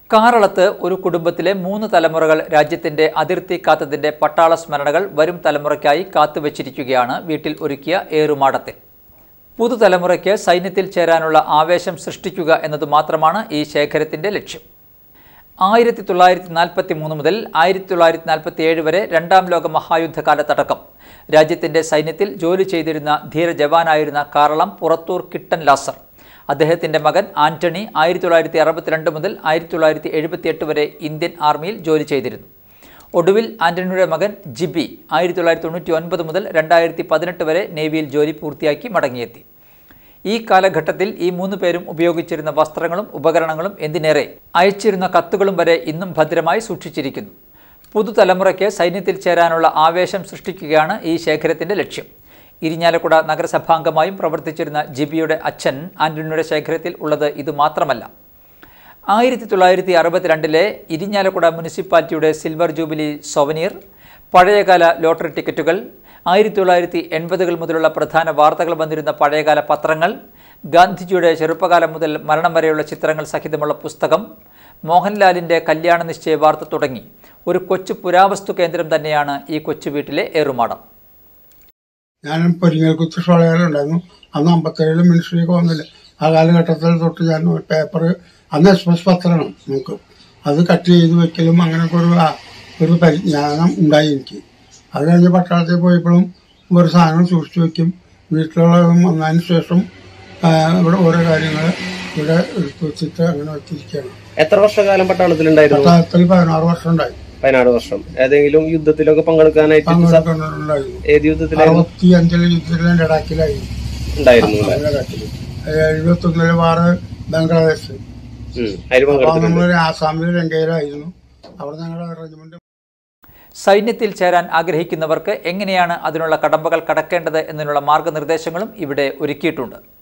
കാറളത്ത് ഒരു കുടുംബത്തിലെ മൂന്ന് തലമുറകൾ രാജ്യത്തിന്റെ അതിർത്തി കാത്തതിന്റെ പട്ടാള സ്മരണകൾ വരും തലമുറയ്ക്കായി കാത്തുവച്ചിരിക്കുകയാണ് വീട്ടിൽ ഒരുക്കിയ ഏറുമാടത്തിൽ പുതുതലമുറയ്ക്ക് സൈന്യത്തിൽ ചേരാനുള്ള ആവേശം സൃഷ്ടിക്കുക എന്നത് മാത്രമാണ് ഈ ശേഖരത്തിന്റെ ലക്ഷ്യം ആയിരത്തി തൊള്ളായിരത്തി നാൽപ്പത്തി മൂന്ന് മുതൽ ആയിരത്തി തൊള്ളായിരത്തി നാൽപ്പത്തി ഏഴ് വരെ രണ്ടാം ലോക മഹായുദ്ധകാലത്തടക്കം രാജ്യത്തിന്റെ സൈന്യത്തിൽ ജോലി ചെയ്തിരുന്ന ധീര ജവാനായിരുന്ന കാറളം പുറത്തൂർ കിട്ടൻ ലാസർ അദ്ദേഹത്തിന്റെ മകൻ ആന്റണി ആയിരത്തി തൊള്ളായിരത്തി അറുപത്തിരണ്ട് മുതൽ ആയിരത്തി തൊള്ളായിരത്തി എഴുപത്തിയെട്ട് വരെ ഇന്ത്യൻ ആർമിയിൽ ജോലി ചെയ്തിരുന്നു ഒടുവിൽ ആന്റണിയുടെ മകൻ ജിബി ആയിരത്തി തൊള്ളായിരത്തി തൊണ്ണൂറ്റി ഒൻപത് മുതൽ രണ്ടായിരത്തി പതിനെട്ട് വരെ നേവിയിൽ ജോലി പൂർത്തിയാക്കി മടങ്ങിയെത്തി ഈ കാലഘട്ടത്തിൽ ഈ മൂന്ന് പേരും ഉപയോഗിച്ചിരുന്ന വസ്ത്രങ്ങളും ഉപകരണങ്ങളും എന്തിനേറെ അയച്ചിരുന്ന കത്തുകളും വരെ ഇന്നും ഭദ്രമായി സൂക്ഷിച്ചിരിക്കുന്നു പുതുതലമുറയ്ക്ക് സൈന്യത്തിൽ ചേരാനുള്ള ആവേശം സൃഷ്ടിക്കുകയാണ് ഈ ശേഖരത്തിന്റെ ലക്ഷ്യം ഇരിഞ്ഞാലക്കുട നഗരസഭാംഗമായും പ്രവർത്തിച്ചിരുന്ന ജിബിയുടെ അച്ഛൻ ആന്റണിയുടെ ശേഖരത്തിൽ ഉള്ളത് ഇത് മാത്രമല്ല ആയിരത്തി തൊള്ളായിരത്തി അറുപത്തിരണ്ടിലെ ഇരിഞ്ഞാലക്കുട മുനിസിപ്പാലിറ്റിയുടെ സിൽവർ ജൂബിലി സൊവനീർ പഴയകാല ലോട്ടറി ടിക്കറ്റുകൾ ആയിരത്തി തൊള്ളായിരത്തി എൺപതുകൾ മുതലുള്ള പ്രധാന വാർത്തകൾ വന്നിരുന്ന പഴയകാല പത്രങ്ങൾ ഗാന്ധിജിയുടെ ചെറുപ്പകാലം മുതൽ മരണം വരെയുള്ള ചിത്രങ്ങൾ സഹിതമുള്ള പുസ്തകം മോഹൻലാലിൻ്റെ കല്യാണ നിശ്ചയ വാർത്ത തുടങ്ങി ഒരു കൊച്ചു പുരാവസ്തു കേന്ദ്രം തന്നെയാണ് ഈ കൊച്ചു വീട്ടിലെ ഏറുമാടം ഞാൻ പൊരിങ്ങൽക്കുത്ത് ഷോളയിലുണ്ടായിരുന്നു അന്ന് അമ്പത്തേഴിൽ മിനിസ്ട്രിയൊക്കെ വന്നില്ല ആ കാലഘട്ടത്തിൽ തൊട്ട് ഞാൻ ഒരു പേപ്പർ അന്ന് എക്സ്പ്രസ് പത്രമാണ് നമുക്ക് അത് കട്ട് ചെയ്ത് വെക്കലും അങ്ങനെയൊക്കെ ഒരു ആ- ഒരു പരിജ്ഞാനം ഉണ്ടായി എനിക്ക് അത് കഴിഞ്ഞ് പട്ടാളത്തിൽ പോയപ്പോഴും ഒരു സാധനം സൂക്ഷിച്ചു വെക്കും വീട്ടിലുള്ളതും വന്നതിന് ശേഷം ആ, ഇവിടെ ഓരോ കാര്യങ്ങൾ ഇവിടെ എടുത്ത് വെച്ചിട്ട് അങ്ങനെ വെച്ചിരിക്കുകയാണ് എത്ര വർഷക്കാലം പട്ടാളത്തിലുണ്ടായിരുന്നു പട്ടാളത്തിൽ പതിനാറ് വർഷം ഉണ്ടായി പതിനാറ് വർഷം ഏതെങ്കിലും യുദ്ധത്തിലൊക്കെ പങ്കെടുക്കാനായിട്ട് സ- പങ്കെടുക്കുന്നുണ്ടായിരുന്നു ഏത് യുദ്ധത്തിലായിരുന്നു അറുപത്തി അഞ്ചിലെ യുദ്ധത്തിൽ ലഡാക്കിലായിരുന്നു ഉണ്ടായിരുന്നു അല്ലേ ലഡാക്കിൽ എഴുപത്തി ഒന്നില് വാറ് ബംഗ്ലാദേശ് ഉം. അതിൽ അപ്പൊ പങ്കെടുത്തിട്ടുണ്ട് നമ്മളൊരു ആസാമിൽ ലങ്കയിലായിരുന്നു അവിടെ ഞങ്ങളുടെ റെജിമെന്റ് സൈന്യത്തിൽ ചേരാൻ ആഗ്രഹിക്കുന്നവർക്ക് എങ്ങനെയാണ് അതിനുള്ള കടമ്പകൾ കടക്കേണ്ടത് എന്നതിനുള്ള മാർഗനിർദ്ദേശങ്ങളും ഇവിടെ ഒരുക്കിയിട്ടുണ്ട്